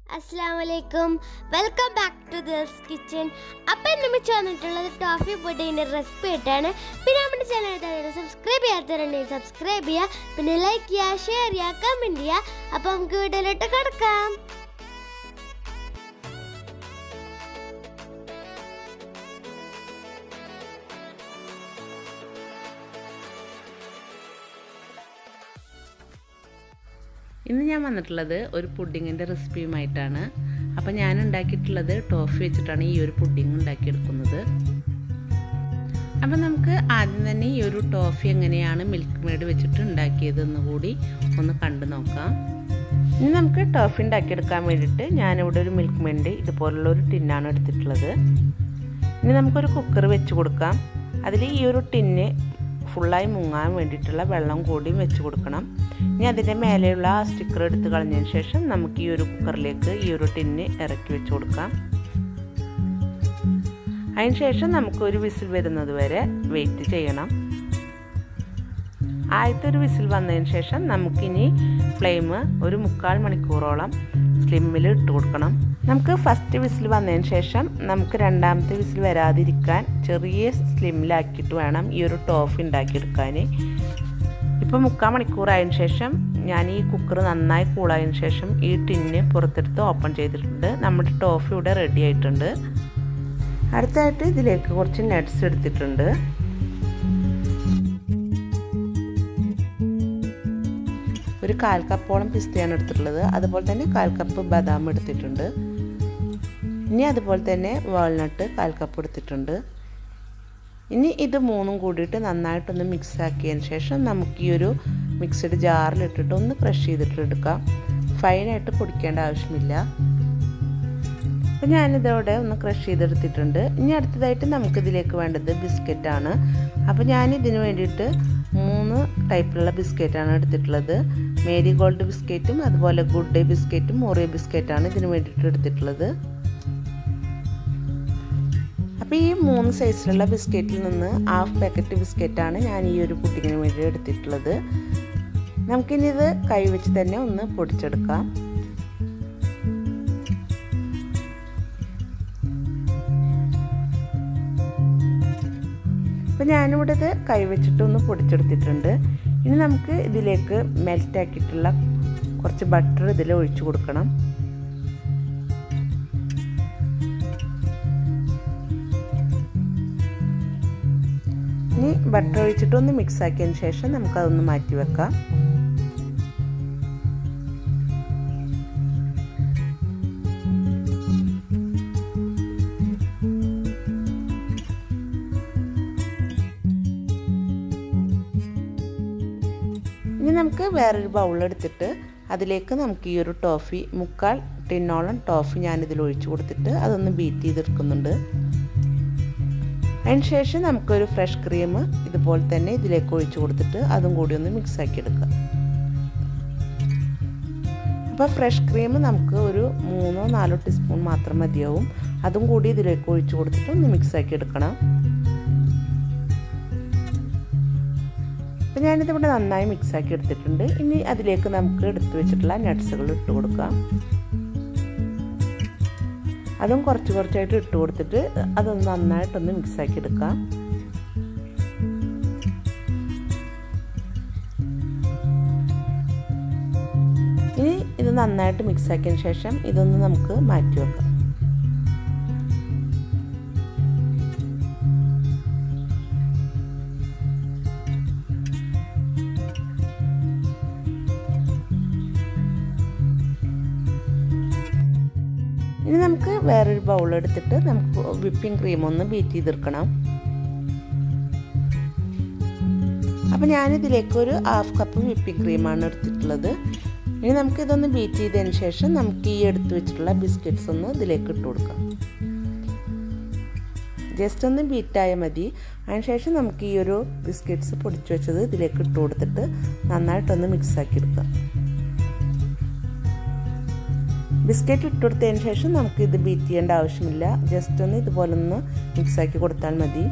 അസ്സാം വലൈക്കും welcome back to this kitchen അപ്പം നമ്മൾ വന്നിട്ടുള്ളത് ടോഫി പുഡിങ്ങിൻ്റെ റെസിപ്പി ആയിട്ടാണ് പിന്നെ നമ്മുടെ ചാനൽ സബ്സ്ക്രൈബ് ചെയ്യാത്തവരുണ്ടെങ്കിൽ സബ്സ്ക്രൈബ് ചെയ്യുക പിന്നെ ലൈക്ക് ചെയ്യുക ഷെയർ ചെയ്യുക കമൻറ്റ് ചെയ്യുക അപ്പം നമുക്ക് വീഡിയോയിലോട്ട് കിടക്കാം ഇന്ന് ഞാൻ വന്നിട്ടുള്ളത് ഒരു പുഡിങ്ങിൻ്റെ റെസിപ്പിയുമായിട്ടാണ് അപ്പോൾ ഞാൻ ഉണ്ടാക്കിയിട്ടുള്ളത് ടോഫി വെച്ചിട്ടാണ് ഈ ഒരു പുഡിങ് ഉണ്ടാക്കിയെടുക്കുന്നത് അപ്പോൾ നമുക്ക് ആദ്യം തന്നെ ഈ ഒരു ടോഫി എങ്ങനെയാണ് മിൽക്ക് മെയ്ഡ് വെച്ചിട്ട് ഉണ്ടാക്കിയതെന്ന് കൂടി ഒന്ന് കണ്ടു നോക്കാം ഇനി നമുക്ക് ടോഫി ഉണ്ടാക്കിയെടുക്കാൻ വേണ്ടിയിട്ട് ഞാനിവിടെ ഒരു മിൽക്ക് മെയ്ഡ് ഇതുപോലുള്ള ഒരു ടിന്നാണ് എടുത്തിട്ടുള്ളത് ഇനി നമുക്കൊരു കുക്കർ വെച്ച് കൊടുക്കാം അതിൽ ഈ ഒരു ടിന്ന് ഫുള്ളായി മുങ്ങാൻ വേണ്ടിയിട്ടുള്ള വെള്ളം കൂടിയും വെച്ച് കൊടുക്കണം ഇനി അതിൻ്റെ മേലെയുള്ള ആ സ്റ്റിക്കർ എടുത്ത് കളഞ്ഞതിന് ശേഷം നമുക്ക് ഈ ഒരു കുക്കറിലേക്ക് ഈ ഒരു ടിന്ന് ഇറക്കി വെച്ച് കൊടുക്കാം അതിന് ശേഷം നമുക്ക് ഒരു വിസിൽ വരുന്നത് വരെ വെയിറ്റ് ചെയ്യണം ആദ്യത്തെ ഒരു വിസിൽ വന്നതിന് ശേഷം നമുക്കിനി ഫ്ലെയിം ഒരു മുക്കാൽ മണിക്കൂറോളം സ്ലിമ്മിൽ ഇട്ട് കൊടുക്കണം നമുക്ക് ഫസ്റ്റ് വിസിൽ വന്നതിന് ശേഷം നമുക്ക് രണ്ടാമത്തെ വിസിൽ വരാതിരിക്കാൻ ചെറിയ സ്ലിമ്മിലാക്കിയിട്ട് വേണം ഈ ഒരു ടോഫി ഉണ്ടാക്കിയെടുക്കാൻ ഇപ്പോൾ മുക്കാൽ മണിക്കൂറായതിനു ശേഷം ഞാൻ ഈ കുക്കർ നന്നായി കൂളായതിനു ശേഷം ഈ ടിന്ന് പുറത്തെടുത്ത് ഓപ്പൺ ചെയ്തിട്ടുണ്ട് നമ്മുടെ ടോഫി ഇവിടെ റെഡി ആയിട്ടുണ്ട് അടുത്തായിട്ട് ഇതിലേക്ക് കുറച്ച് നട്ട്സ് എടുത്തിട്ടുണ്ട് ഒരു കാൽ കപ്പോളം പിസ്തയാണ് എടുത്തിട്ടുള്ളത് അതുപോലെ തന്നെ കാൽ കപ്പ് ബദാം എടുത്തിട്ടുണ്ട് ഇനി അതുപോലെ തന്നെ വാൾനട്ട് കാൽ കപ്പ് എടുത്തിട്ടുണ്ട് ഇനി ഇത് മൂന്നും കൂടിയിട്ട് നന്നായിട്ടൊന്ന് മിക്സ് ആക്കിയതിന് ശേഷം നമുക്ക് ഈ ഒരു മിക്സഡ് ജാറിലിട്ടിട്ട് ഒന്ന് ക്രഷ് ചെയ്തിട്ട് എടുക്കാം ഫൈനായിട്ട് പൊടിക്കേണ്ട ആവശ്യമില്ല അപ്പോൾ ഞാനിതോടെ ഒന്ന് ക്രഷ് ചെയ്തെടുത്തിട്ടുണ്ട് ഇനി അടുത്തതായിട്ട് നമുക്കിതിലേക്ക് വേണ്ടത് ബിസ്ക്കറ്റാണ് അപ്പോൾ ഞാൻ ഇതിന് വേണ്ടിയിട്ട് മൂന്ന് ടൈപ്പിലുള്ള ബിസ്ക്കറ്റാണ് എടുത്തിട്ടുള്ളത് മേരി ഗോൾഡ് ബിസ്ക്കറ്റും അതുപോലെ ഗുഡ് ഡേ ബിസ്ക്കറ്റും ഓറിയോ ബിസ്ക്കറ്റാണ് ഇതിന് വേണ്ടിയിട്ട് എടുത്തിട്ടുള്ളത് അപ്പോൾ ഈ മൂന്ന് സൈസിലുള്ള ബിസ്ക്കറ്റിൽ നിന്ന് ഹാഫ് പാക്കറ്റ് ബിസ്ക്കറ്റാണ് ഞാൻ ഈ ഒരു പുഡിങ്ങിന് വേണ്ടി എടുത്തിട്ടുള്ളത് നമുക്കിനി ഇത് കൈവച്ച് തന്നെ ഒന്ന് പൊടിച്ചെടുക്കാം അപ്പോൾ ഞാനിവിടെ ഇത് കൈവച്ചിട്ട് ഒന്ന് പൊടിച്ചെടുത്തിട്ടുണ്ട് ഇനി നമുക്ക് ഇതിലേക്ക് മെൽറ്റ് ആക്കിയിട്ടുള്ള കുറച്ച് ബട്ടർ ഇതിൽ ഒഴിച്ചു കൊടുക്കണം ഇനി ബട്ടർ ഒഴിച്ചിട്ട് ഒന്ന് മിക്സ് ആക്കിയതിന് ശേഷം നമുക്കതൊന്ന് മാറ്റി വെക്കാം ഇനി നമുക്ക് വേറൊരു ബൗൾ എടുത്തിട്ട് അതിലേക്ക് നമുക്ക് ഈ ഒരു ടോഫി മുക്കാൽ ടിന്നോളം ടോഫി ഞാനിതിൽ ഒഴിച്ചു കൊടുത്തിട്ട് അതൊന്ന് ബീറ്റ് ചെയ്തെടുക്കുന്നുണ്ട് അതിന് ശേഷം നമുക്കൊരു ഫ്രഷ് ക്രീം ഇതുപോലെ തന്നെ ഇതിലേക്ക് ഒഴിച്ചു കൊടുത്തിട്ട് അതും കൂടി ഒന്ന് മിക്സ് ആക്കി എടുക്കാം അപ്പോൾ ഫ്രഷ് ക്രീം നമുക്ക് ഒരു മൂന്നോ നാലോ ടീസ്പൂൺ മാത്രം മതിയാവും അതും കൂടി ഇതിലേക്ക് ഒഴിച്ചു കൊടുത്തിട്ട് ഒന്ന് മിക്സ് ആക്കി എടുക്കണം അപ്പോൾ ഞാനിതിവിടെ നന്നായി മിക്സ് ആക്കി എടുത്തിട്ടുണ്ട് ഇനി അതിലേക്ക് നമുക്ക് എടുത്തു വെച്ചിട്ടുള്ള നട്ട്സുകൾ ഇട്ട് കൊടുക്കാം അതും കുറച്ച് കുറച്ചായിട്ട് ഇട്ട് കൊടുത്തിട്ട് അതൊന്ന് നന്നായിട്ടൊന്ന് മിക്സ് ആക്കി എടുക്കാം ഇനി ഇത് നന്നായിട്ട് മിക്സ് ആക്കിയതിന് ശേഷം ഇതൊന്ന് നമുക്ക് മാറ്റി വെക്കാം ഇനി നമുക്ക് വേറൊരു ബൗൾ എടുത്തിട്ട് നമുക്ക് വിപ്പിംഗ് ക്രീം ഒന്ന് ബീറ്റ് ചെയ്തെടുക്കണം അപ്പോൾ ഞാനിതിലേക്ക് ഒരു ഹാഫ് കപ്പ് വിപ്പിംഗ് ക്രീമാണ് എടുത്തിട്ടുള്ളത് ഇനി നമുക്ക് ഇതൊന്ന് ബീറ്റ് ചെയ്തതിന് ശേഷം നമുക്ക് ഈ എടുത്തു വെച്ചിട്ടുള്ള ബിസ്ക്കറ്റ്സ് ഒന്ന് ഇതിലേക്ക് ഇട്ട് കൊടുക്കാം ജസ്റ്റ് ഒന്ന് ബീറ്റായാൽ മതി അതിനുശേഷം നമുക്ക് ഈ ഒരു ബിസ്ക്കറ്റ്സ് പൊടിച്ചു വെച്ചത് ഇതിലേക്ക് ഇട്ട് കൊടുത്തിട്ട് നന്നായിട്ടൊന്ന് മിക്സ് ആക്കി എടുക്കാം ബിസ്ക്കറ്റ് ഇട്ട് കൊടുത്തതിന് ശേഷം നമുക്ക് ഇത് ബീറ്റ് ചെയ്യേണ്ട ആവശ്യമില്ല ജസ്റ്റ് ഒന്ന് ഇതുപോലെ ഒന്ന് മിക്സ് ആക്കി കൊടുത്താൽ മതി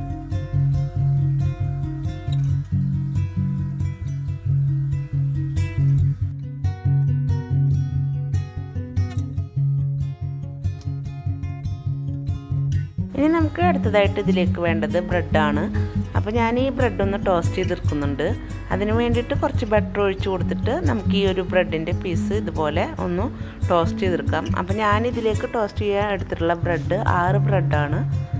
ഇനി നമുക്ക് അടുത്തതായിട്ട് ഇതിലേക്ക് വേണ്ടത് ബ്രെഡാണ് അപ്പോൾ ഞാൻ ഈ ബ്രെഡ് ഒന്ന് ടോസ്റ്റ് ചെയ്തെടുക്കുന്നുണ്ട് അതിന് വേണ്ടിയിട്ട് കുറച്ച് ബട്ടർ ഒഴിച്ച് കൊടുത്തിട്ട് നമുക്ക് ഈ ഒരു ബ്രെഡിൻ്റെ പീസ് ഇതുപോലെ ഒന്ന് ടോസ്റ്റ് ചെയ്തെടുക്കാം അപ്പോൾ ഞാൻ ഇതിലേക്ക് ടോസ്റ്റ് ചെയ്യാൻ എടുത്തിട്ടുള്ള ബ്രെഡ് ആറ് ബ്രെഡാണ്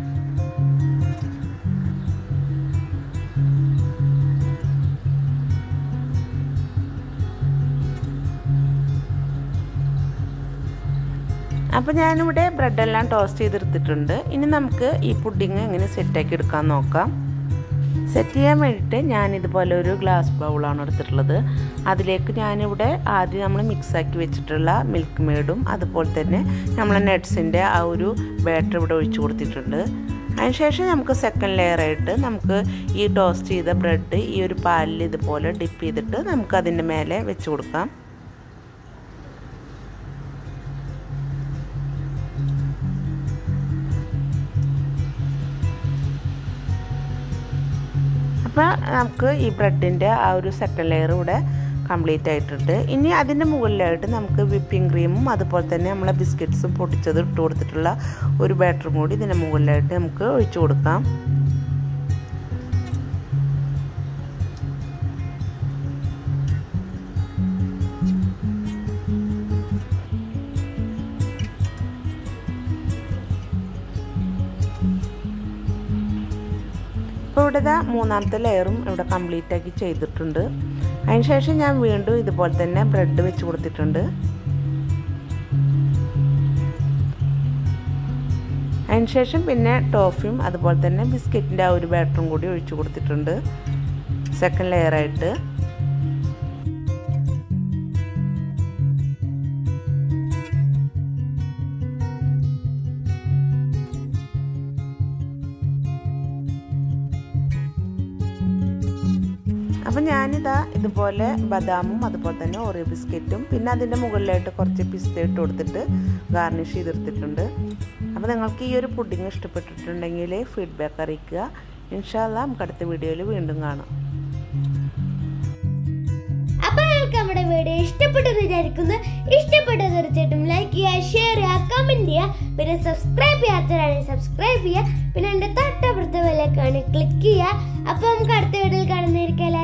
അപ്പോൾ ഞാനിവിടെ ബ്രെഡെല്ലാം ടോസ്റ്റ് ചെയ്തെടുത്തിട്ടുണ്ട് ഇനി നമുക്ക് ഈ പുഡിങ് എങ്ങനെ സെറ്റാക്കി എടുക്കാൻ നോക്കാം സെറ്റ് ചെയ്യാൻ വേണ്ടിയിട്ട് ഞാൻ ഇതുപോലെ ഒരു ഗ്ലാസ് ബൗളാണ് എടുത്തിട്ടുള്ളത് അതിലേക്ക് ഞാനിവിടെ ആദ്യം നമ്മൾ മിക്സാക്കി വെച്ചിട്ടുള്ള മിൽക്ക് മെയ്ഡും അതുപോലെ തന്നെ നമ്മൾ നട്ട്സിൻ്റെ ആ ഒരു ബാറ്റർ ഇവിടെ ഒഴിച്ചു കൊടുത്തിട്ടുണ്ട് അതിനുശേഷം നമുക്ക് സെക്കൻഡ് ലെയറായിട്ട് നമുക്ക് ഈ ടോസ്റ്റ് ചെയ്ത ബ്രെഡ് ഈ ഒരു പാലിൽ ഇതുപോലെ ഡിപ്പ് ചെയ്തിട്ട് നമുക്ക് അതിൻ്റെ മേലെ വെച്ച് കൊടുക്കാം അപ്പോൾ നമുക്ക് ഈ ബ്രെഡിൻ്റെ ആ ഒരു സെക്കൻഡ് ലെയർ ഇവിടെ കംപ്ലീറ്റ് ആയിട്ടുണ്ട് ഇനി അതിൻ്റെ മുകളിലായിട്ട് നമുക്ക് വിപ്പിംഗ് ക്രീമും അതുപോലെ തന്നെ നമ്മളെ ബിസ്ക്കറ്റ്സും പൊട്ടിച്ചത് ഇട്ട് കൊടുത്തിട്ടുള്ള ഒരു ബാറ്ററും കൂടി ഇതിൻ്റെ മുകളിലായിട്ട് നമുക്ക് ഒഴിച്ചു കൊടുക്കാം ഇപ്പോൾ ഇവിടെ ഇതാ മൂന്നാമത്തെ ലെയറും ഇവിടെ കംപ്ലീറ്റ് ആക്കി ചെയ്തിട്ടുണ്ട് അതിനുശേഷം ഞാൻ വീണ്ടും ഇതുപോലെ തന്നെ ബ്രെഡ് വെച്ച് കൊടുത്തിട്ടുണ്ട് അതിനുശേഷം പിന്നെ ടോഫിയും അതുപോലെ തന്നെ ബിസ്ക്കറ്റിൻ്റെ ആ ഒരു ബാറ്ററും കൂടി ഒഴിച്ചു കൊടുത്തിട്ടുണ്ട് സെക്കൻഡ് ലെയറായിട്ട് അപ്പം ഞാനിതാ ഇതുപോലെ ബദാമും അതുപോലെ തന്നെ ഓറിയോ ബിസ്ക്കറ്റും പിന്നെ അതിൻ്റെ മുകളിലായിട്ട് കുറച്ച് പിസ്ത ഇട്ട് കൊടുത്തിട്ട് ഗാർണിഷ് ചെയ്തെടുത്തിട്ടുണ്ട് അപ്പോൾ നിങ്ങൾക്ക് ഈ ഒരു പുഡിങ് ഇഷ്ടപ്പെട്ടിട്ടുണ്ടെങ്കിൽ ഫീഡ്ബാക്ക് അറിയിക്കുക ഇൻഷാല്ല നമുക്ക് അടുത്ത വീഡിയോയിൽ വീണ്ടും കാണാം അപ്പൊ നിങ്ങൾക്ക് നമ്മുടെ വീഡിയോ ഇഷ്ടപ്പെട്ടെന്ന് വിചാരിക്കുന്നു ഇഷ്ടപ്പെട്ട തീർച്ചയായിട്ടും ലൈക്ക് ചെയ്യുക ഷെയർ ചെയ്യുക കമന്റ് ചെയ്യുക പിന്നെ സബ്സ്ക്രൈബ് ചെയ്യാത്തവരാണെങ്കിൽ സബ്സ്ക്രൈബ് ചെയ്യുക പിന്നെ എൻ്റെ തൊട്ടപ്പുറത്തെ വിലക്കാണ് ക്ലിക്ക് ചെയ്യുക അപ്പൊ നമുക്ക് അടുത്ത വീഡിയോയിൽ കാണുന്നതായിരിക്കും